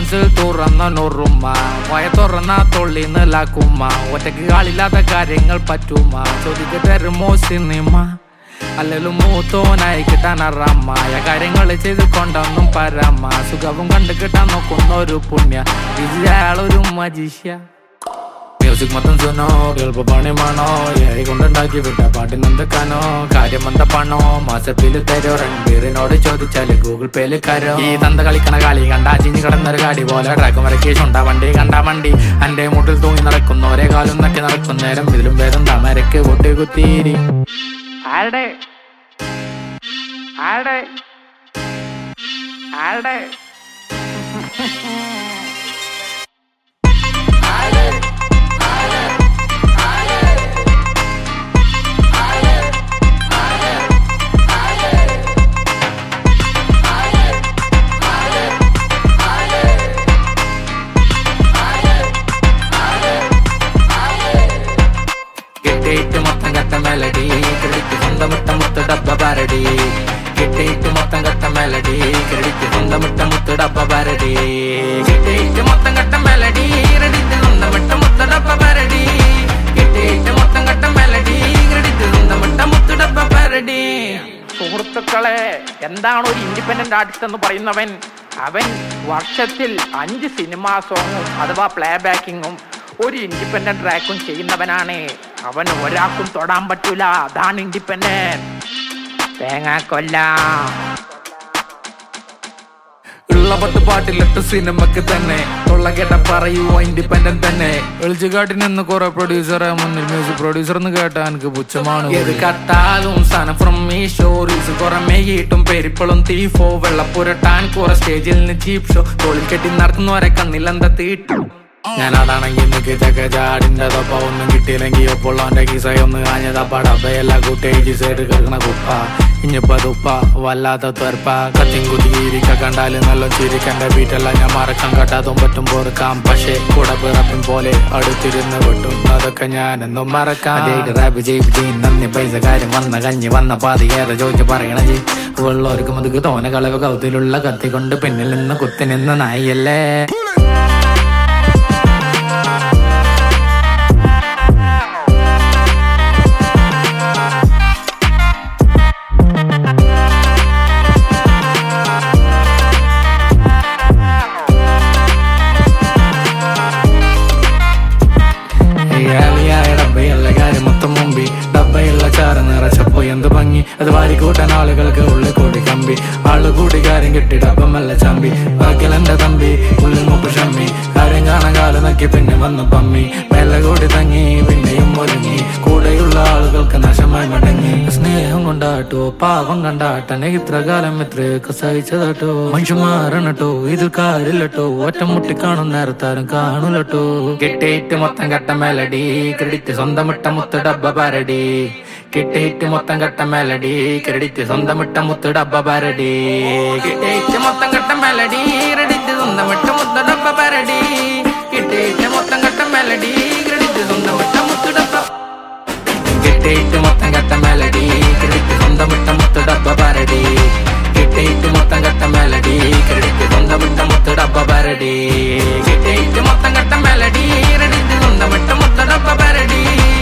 pencil തുറന്ന നൊറുമ്മ വയ തുറന്ന തൊള്ളിന്ന് ലാക്കുമ്മ ഒറ്റക്ക് കാളില്ലാത്ത കാര്യങ്ങൾ പറ്റുമ്മ ചോദിക്ക് തരുമോ സിനിമ അല്ലലും മൂത്തോനായി കിട്ടാൻ അറമായ കാര്യങ്ങൾ ചെയ്ത് കൊണ്ടൊന്നും പരമ സുഖവും കണ്ടു കിട്ടാൻ നോക്കുന്ന ഒരു പുണ്യ വിജയാളൊരു മജിഷ്യ മ്യൂസിക് മൊത്തം സുനോ കേൾപ്പ് പണിമാണോ ഏഴ് കൊണ്ടുണ്ടാക്കി വിട്ട പാട്ടിനെന്തൊക്കാനോ കാര്യം എന്താ പണോ മാസപ്പില് തരോ രണ്ടീറിനോട് ചോദിച്ചാല് ഗൂഗിൾ പേയില് കരോ ഈ തന്ത കളിക്കണ കളി കണ്ടാ ചിഞ്ഞ് കിടന്നൊരു കാടി പോലെ ട്രാക്ക് മരക്കേഷ് ഉണ്ടാ വണ്ടി കണ്ടാ വണ്ടി എന്റെ മുട്ടിൽ തൂങ്ങി നടക്കുന്നു ഒരേ കാലം നക്കി നടക്കുന്നേരം ഇതിലും ഭേദം തമരക്ക് പൊട്ടി കുത്തിരി ആരുടെ ആരുടെ ആരുടെ കിട്ടിയിട്ട് മൊത്തം കട്ട മെലഡി ക്രെഡിറ്റ് സ്വന്തമിട്ട മുത്ത് ഡബ്ബ പാരടി കിട്ടിയിട്ട് മൊത്തം കട്ട മെലഡി ക്രെഡിറ്റ് സ്വന്തമിട്ട മുത്ത് ഡബ്ബ പാരടി കിട്ടിയിട്ട് മൊത്തം കട്ട മെലഡി ക്രെഡിറ്റ് സ്വന്തമിട്ട മുത്ത് ഡബ്ബ പാരടി കിട്ടിയിട്ട് മൊത്തം കട്ട മെലഡി ക്രെഡിറ്റ് സ്വന്തമിട്ട മുത്ത് ഡബ്ബ പാരടി സുഹൃത്തുക്കളെ എന്താണ് ഒരു ഇൻഡിപെൻഡന്റ് ആർട്ടിസ്റ്റ് എന്ന് പറയുന്നവൻ അവൻ വർഷത്തിൽ അഞ്ച് സിനിമാ സോങ്ങും അഥവാ പ്ലേ ബാക്കിങ്ങും ഒരു ഇൻഡിപെൻഡന്റ് ട്രാക്കും ചെയ്യുന്നവനാണ് അവൻ ഒരാൾക്കും തൊടാൻ പറ്റൂല അതാണ് ഇൻഡിപെൻഡന്റ് തേങ്ങ കൊല്ല ഉള്ള പത്ത് പാട്ടിലിട്ട് സിനിമക്ക് തന്നെ തൊള്ള കേട്ട പറയൂ ഇൻഡിപെൻഡന്റ് തന്നെ എളിച്ചുകാട്ടിൽ നിന്ന് കുറെ പ്രൊഡ്യൂസർ മുന്നിൽ മ്യൂസിക് പ്രൊഡ്യൂസർ എന്ന് കേട്ടാ എനിക്ക് പുച്ഛമാണ് ഏത് കട്ടാലും സാധനം ഫ്രം ഈ ഷോറീസ് കുറെ മെയ്യിട്ടും പെരിപ്പളും തീഫോ വെള്ളപ്പുരട്ടാൻ കുറെ സ്റ്റേജിൽ നിന്ന് ചീപ്പ് ഷോ തോളിൽ കെട്ടി നടത്തുന്നവരെ കണ്ണിലെന്താ തീട്ടു ഞാൻ അതാണെങ്കിൽ നിക്ക് ചക്ക ചാടിന്റെ തൊപ്പ ഒന്നും കിട്ടിയില്ലെങ്കിൽ ഒപ്പുള്ളവന്റെ കിസയൊന്ന് കാഞ്ഞതാ പടപ്പയല്ല കുട്ടി സൈഡ് കേൾക്കണ കുപ്പ ഇഞ്ഞിപ്പ തുപ്പ വല്ലാത്ത തെർപ്പ കത്തിയും കുത്തിയിരിക്ക കണ്ടാല് നല്ല ചിരിക്കണ്ട വീട്ടല്ല ഞാൻ മറക്കാൻ കട്ടാതും പറ്റും പോർക്കാം പക്ഷേ കൂടെ പിറപ്പും പോലെ അടുത്തിരുന്ന് വെട്ടും അതൊക്കെ ഞാൻ എന്നും മറക്കാം റാപ്പ് ചെയ്ത് നന്ദി പൈസ കാര്യം വന്ന കഞ്ഞി വന്ന പാതി ഏറെ ചോദിച്ചു പറയണ ജി ഉള്ളവർക്ക് മുതുക്ക് തോന കളവ് കൗത്തിലുള്ള കത്തി കൊണ്ട് പിന്നിൽ നിന്ന് കുത്തി നിന്ന് നായല്ലേ ഏലിയായ ഡബ്ബയുള്ള കാര്യം മൊത്തം മുമ്പി ഡബ്ബയുള്ള ചാറ് നിറച്ചപ്പോ എന്ത് ഭംഗി അത് വാരിക്കൂട്ടാൻ ആളുകൾക്ക് ഉള്ളിൽ കൂടി കമ്പി ആള് കൂടി കാര്യം കിട്ടി ഡബ്ബമല്ല ചമ്പി ബാക്കിലെന്റെ തമ്പി ഉള്ളിൽ മുപ്പ് ഷമ്മി കാര്യം കാണാൻ കാല് നക്കി പിന്നെ വന്നു പമ്മി മെല്ലെ കൂടി തങ്ങി പിന്നെയും ഒരുങ്ങി കൂടെയുള്ള ആളുകൾക്ക് നശമായി മടങ്ങി സ്നേഹം കൊണ്ടാട്ടോ പാവം കണ്ടാട്ടനെ ഇത്ര കാലം എത്രയൊക്കെ സഹിച്ചതാട്ടോ മനുഷ്യന്മാരണട്ടോ ഇതിൽ കാര്യമില്ലട്ടോ ഒറ്റമുട്ടി കാണും നേരത്താരും കാണൂലട്ടോ കിട്ടിയിട്ട് മൊത്തം കട്ട മെലഡി ക്രെഡിറ്റ് സ്വന്തമിട്ട മുത്ത് ഡബ്ബ പാരടി കിട്ടിയിട്ട് മൊത്തം കട്ട മെലഡി ക്രെഡിറ്റ് സ്വന്തമിട്ട മുത്ത് ഡബ്ബ പാരടി കിട്ടിയിട്ട് മൊത്തം കട്ട മെലഡി ക്രെഡിറ്റ് സ്വന്തമിട്ട മുത്ത് ഡബ്ബ പാരടി കിട്ടിയിട്ട് മൊത്തം കട്ട മെലഡി ക്രെഡിറ്റ് സ്വന്തമിട്ട മുത്ത് ഡബ്ബ കിട്ടിയിട്ട് മൊത്തം കട്ട മെലഡി ക്രെഡിറ്റ് സ്വന്തമിട്ട മുത്ത് ഡബ്ബ പാരടി കിട്ടിയിട്ട് മൊത്തം കട്ട മെലഡി ക്രെഡിറ്റ് സ്വന്തമിട്ട മുത്ത് ഡബ്ബ പാരടി കിട്ടിയിട്ട് മൊത്തം കട്ട മെലഡി ക്രെഡിറ്റ് സ്വന്തമിട്ട മുത്ത് ഡബ്ബ പാരടി